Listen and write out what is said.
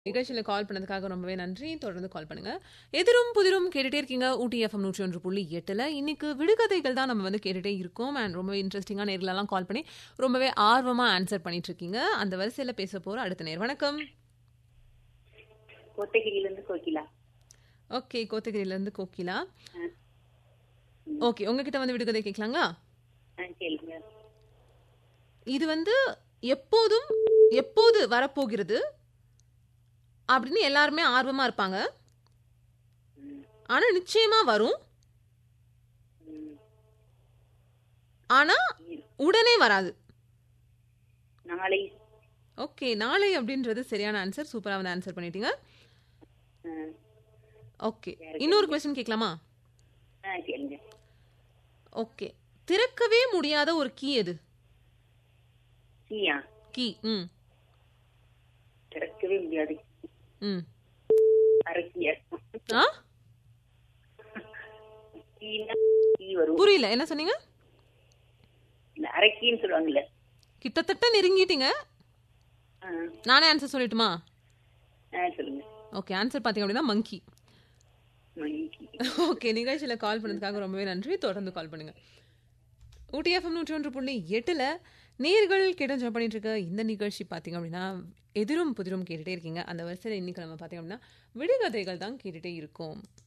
நிகழ்ச்சியில கால் பண்ணதுக்காக ரொம்பவே நன்றி. தொடர்ந்து கால் பண்ணுங்க. எதிரும் புதிரும் கேட்டுட்டே இருக்கீங்க. ஊட்டி எஃப்எம் 101.8ல இன்னைக்கு விடுகதைகள் தான் நம்ம வந்து கேட்டுட்டே இருக்கோம். அண்ட் ரொம்பவே இன்ட்ரெஸ்டிங்கா நேர்களெல்லாம் கால் பண்ணி ரொம்பவே ஆர்வமா ஆன்சர் பண்ணிட்டு இருக்கீங்க. அந்த வரிசையில பேச போற அடுத்த நேர் வணக்கம். கோத்தகிரியிலிருந்து கோகிலா ஓகே. கோத்தகிரில இருந்து கோகிலா. ஆ. ஓகே. உங்ககிட்ட வந்து விடுகதை கேட்கலாங்களா? ஆ கேளுங்க இது வந்து எப்போதும் எப்போது வரப்போகிறது அப்படின்னு எல்லாருமே ஆர்வமா இருப்பாங்க. ம், ஆனா நிச்சயமா வரும். ம். ஆனா உடனே வராது. நாளை ஓகே. நாளை அப்படின்றது சரியான ஆன்சர். சூப்பரா வந்து ஆன்சர் பண்ணிட்டீங்க. ஆ, ஓகே. இன்னொரு கொஸ்டின் கேட்கலாமா? ஆ கேளுங்க ஓகே. திறக்கவே முடியாத ஒரு கீ எது? கீயா கீ. ம். திறக்கவே முடியாது ம். அரக்கியா ஆ? கீனா கீ வரும் புரியல. என்ன சொன்னீங்க? இல்ல அரக்கின்னு சொல்லுவாங்கல்ல கிட்டத்தட்ட நெருங்கிட்டீங்க. ஆ, நானே ஆன்சர் சொல்லட்டுமா? ஆ சொல்லுங்க ஓகே. ஆன்சர் பாத்தீங்க அப்படின்னா மங்கி. மங்கி ஓகே. நிகழ்ச்சியில கால் பண்ணதுக்காக ரொம்பவே நன்றி. தொடர்ந்து கால் பண்ணுங்க. ஊட்டி எஃப்எம் 101.8ல நேர்கள் கேட்டு ஜாப் பண்ணிட்டு இருக்க இந்த நிகழ்ச்சி பார்த்தீங்க அப்படின்னா எதிரும் புதிரும் கேட்டுட்டே இருக்கீங்க. அந்த வரிசையில் இன்னைக்கு நம்ம பார்த்தீங்க அப்படின்னா விடுகதைகள் தான் கேட்டுட்டே இருக்கோம்.